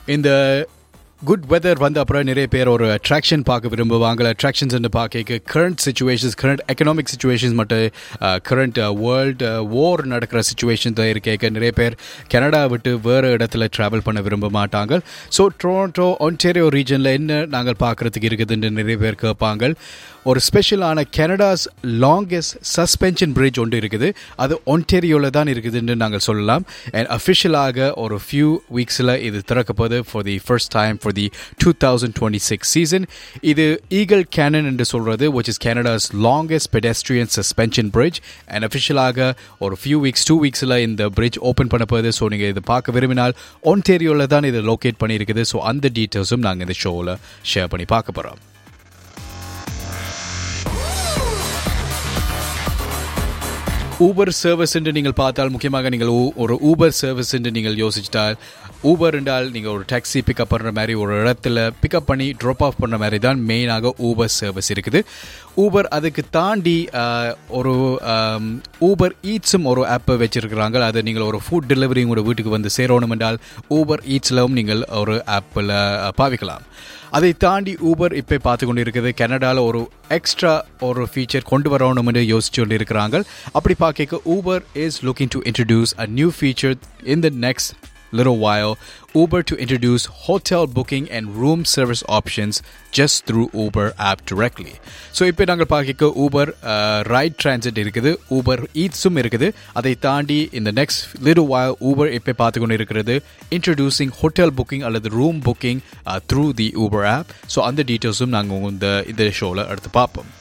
இந்த good weather வந்த அப்புறம் நிறைய பேர் ஒரு அட்ராக்ஷன் பார்க்க விரும்புவாங்க அட்ராக்ஷன்ஸ் பார்க்க current situations current economic situations மட்டும் கரண்ட் வேர்ல்டு வார் நடக்கிற சுச்சுவேஷன் இருக்க நிறைய பேர் கனடா விட்டு வேறு இடத்துல ட்ராவல் பண்ண விரும்ப மாட்டாங்க ஸோ டொரண்டோ ஒன்டேரியோ ரீஜனில் என்ன நாங்கள் பார்க்குறதுக்கு இருக்குதுன்னு நிறைய பேர் கேட்பாங்க ஒரு ஸ்பெஷலான கனடாஸ் லாங்கஸ்ட் சஸ்பென்ஷன் பிரிட்ஜ் ஒன்று இருக்குது அது ஒன்டேரியோவில் தான் இருக்குதுன்னு நாங்கள் சொல்லலாம் அண்ட் அஃபிஷியலாக ஒரு ஃபியூ வீக்ஸில் இது திறக்கப்போது for the first time for the two thousand twenty six season இது ஈகல் கேனன் என்று சொல்கிறது which is Canada's longest pedestrian suspension bridge and அஃபிஷியலாக ஒரு ஃபியூ வீக்ஸ் டூ வீக்ஸில் இந்த பிரிட்ஜ் ஓப்பன் பண்ண போகுது ஸோ நீங்கள் இது பார்க்க விரும்பினால் ஒன்டேரியோவில் தான் இது லொக்கேட் பண்ணியிருக்குது ஸோ அந்த டீட்டெயில்ஸும் நாங்கள் இந்த ஷோவில் ஷேர் பண்ணி பார்க்க போகிறோம் ஊபர் சர்வீஸ் என்று நீங்கள் பார்த்தால் முக்கியமாக நீங்கள் ஒரு ஊபர் சர்வீஸ் என்று நீங்கள் யோசிச்சிட்டால் ஊபர் என்றால் நீங்கள் ஒரு டாக்ஸி பிக்கப் பண்ணுற மாதிரி ஒரு இடத்துல பிக்கப் பண்ணி ட்ராப் ஆஃப் பண்ணுற மாதிரி தான் மெயினாக ஊபர் சர்வீஸ் இருக்குது ஊபர் அதுக்கு தாண்டி ஒரு ஊபர் ஈட்ஸும் ஒரு ஆப்பை வச்சிருக்கிறாங்க அதை நீங்கள் ஒரு ஃபுட் டெலிவரி உங்களோட வீட்டுக்கு வந்து சேரணும் என்றால் ஊபர் ஈட்ஸ்லவும் நீங்கள் ஒரு ஆப்பில் பாவிக்கலாம் அதை தாண்டி ஊபர் இப்போ பார்த்து கொண்டு இருக்குது கனடாவில் ஒரு எக்ஸ்ட்ரா ஒரு ஃபீச்சர் கொண்டு வரணும் என்று யோசிச்சு கொண்டு இருக்கிறாங்க அப்படி பார்க்க Uber is looking to introduce a new feature in the next little while Uber to introduce hotel booking and room service options just through Uber app directly. So இப்போ நாங்கள் பார்க்க ஊபர் ரைட் டிரான்சிட் இருக்குது Uber ஈட்ஸும் இருக்குது அதை தாண்டி இந்த next little while Uber இப்போ பார்த்து கொண்டு இருக்கிறது இன்ட்ரடியூசிங் ஹோட்டல் புக்கிங் அல்லது room booking through the Uber app so அந்த டீட்டெயில்ஸும் நாங்கள் இந்த இந்த ஷோவில் அடுத்து பார்ப்போம்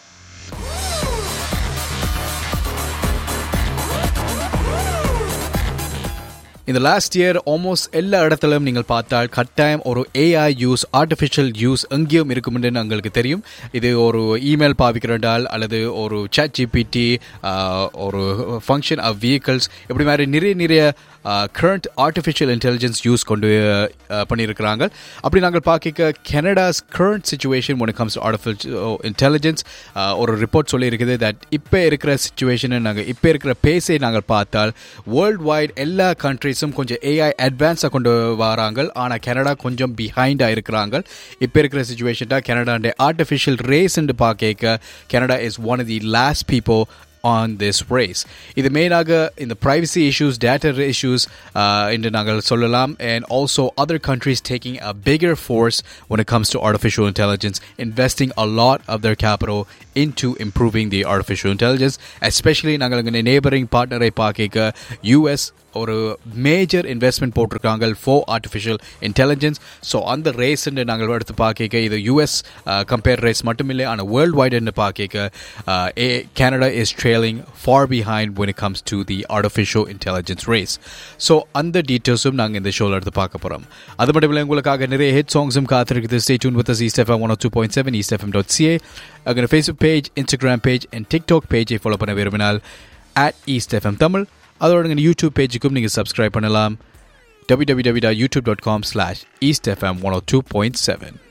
இந்த லாஸ்ட் இயர் ஆல்மோஸ்ட் எல்லா இடத்துலையும் நீங்கள் பார்த்தால் கட்டாயம் ஒரு ஏஐ யூஸ் ஆர்டிஃபிஷியல் யூஸ் எங்கேயும் இருக்கும் என்று எங்களுக்கு தெரியும் இது ஒரு இமெயில் பாவிக்கிறதால் அல்லது ஒரு சேட் ஜிபிடி ஒரு ஃபங்க்ஷன் ஆஃப் வெஹிக்கல்ஸ் இப்படி மாதிரி நிறைய நிறைய கரண்ட் ஆர்டிஃபிஷியல் இன்டெலிஜென்ஸ் யூஸ் கொண்டு பண்ணியிருக்கிறாங்க அப்படி நாங்கள் பார்க்க Canada's current situation when comes artificial intelligence ஒரு ரிப்போர்ட் சொல்லியிருக்குது தட் இப்போ இருக்கிற சுச்சுவேஷனை நாங்கள் இப்போ இருக்கிற பேஸை நாங்கள் பார்த்தால் வேர்ல்டு வைட் எல்லா கண்ட்ரிஸும் கொஞ்சம் ஏஐ அட்வான்ஸாக கொண்டு வராங்க ஆனால் கனடா கொஞ்சம் பிஹைண்டாக இருக்கிறாங்க இப்போ இருக்கிற சுச்சுவேஷன் தான் கனடாண்ட ஆர்டிஃபிஷியல் ரேஸ்ன்னு பார்க்க Canada is one of the last people on this race இது மெயினாக இந்த privacy issues data issues என்று நாங்கள் சொல்லலாம் and also other countries taking a bigger force when it comes to artificial intelligence investing a lot of their capital into improving the artificial intelligence especially நாங்கள் எங்கள் neighboring partner பார்க்க US ஒரு major investment போட்டிருக்காங்க for artificial intelligence so அந்த race நாங்கள் எடுத்து பார்க்க இது யூஎஸ் கம்பேர் ரேஸ் மட்டுமில்லை ஆனால் வேர்ல்டு வைடுன்னு பார்க்க a Canada is trailing far behind when it comes to the artificial intelligence race so அந்த டீட்டெயில்ஸும் நாங்கள் இந்த ஷோவில் எடுத்து பார்க்க போகிறோம் அது மட்டும் இல்லை உங்களுக்காக நிறைய ஹிட் சாங்ஸும் காத்திருக்குது stay tuned with East FM one two point seven East FM dot CA அங்கே Facebook page Instagram page and TikTok பேஜை ஃபாலோ பண்ண விரும்பினால் அட் ஈஸ்ட் எஃப்எம் தமிழ் அதோட நீங்கள் யூடியூப் பேஜுக்கும் நீங்கள் சப்ஸ்கிரைப் பண்ணலாம் www.youtube.com slash eastfm102.7